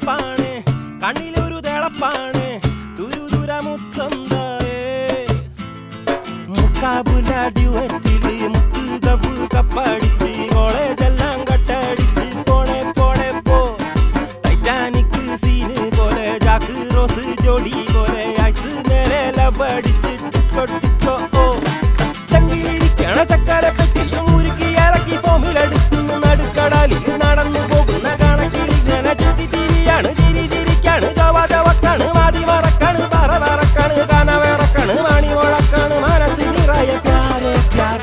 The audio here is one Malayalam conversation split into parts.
കിടപ്പാണ് കണ്ണിലൊരു തിളപ്പാണ് തുരുതുര മുത്തം മുക്കാബുല ഡ്യുവറ്റില് മുത്ത് കബു കപ്പടിച്ച് കോളേജെല്ലാം കട്ടടിച്ച് പോണേ പോണേ പോ ടൈറ്റാനിക് സീന് പോലെ ജാക്ക് റോസ് ജോഡി പോലെ ഐസ് മേലെ ലബടിച്ച് ഡിസ്കോ ഡിസ്കോ ഓ ചങ്കിലിരിക്കണ ചക്കര പെട്ടിയും ഉരുക്കി ഇറക്കി ഫോമിലെടുക്കുന്നു നടുക്കടലിൽ നടന്നു പോകുന്ന കണക്കിൽ ഇങ്ങനെ ചുറ്റി തിരിയാണ് ചിരി ചിരിക്കാണ് ചവ ചവക്കാണ് മാതി മറക്കാണ് പറ പറക്കാണ് കനവിറക്കാണ് മണി മുഴക്കാണ് മനസ്സിൽ നിറയെ പ്യാരെ പ്യാർ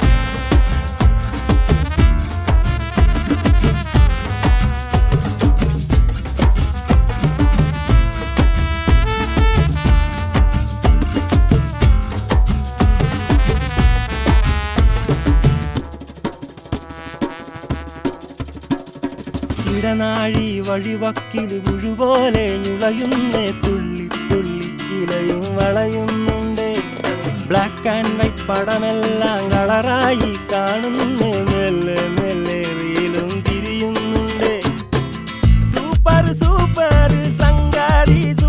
ഇടനാഴി വഴിവക്കില് പുഴുപോലെ ഞുളയുന്നേ തുള്ളി തുള്ളി ഇലയും വളയുന്നുണ്ട് ബ്ലാക്ക് ആൻഡ് വൈറ്റ് പടമെല്ലാം കളറായി കാണുന്നേ മെല്ലെ മെല്ലെ റീലും തിരിയുന്നുണ്ട് സൂപ്പർ സൂപ്പർ സംഗാരി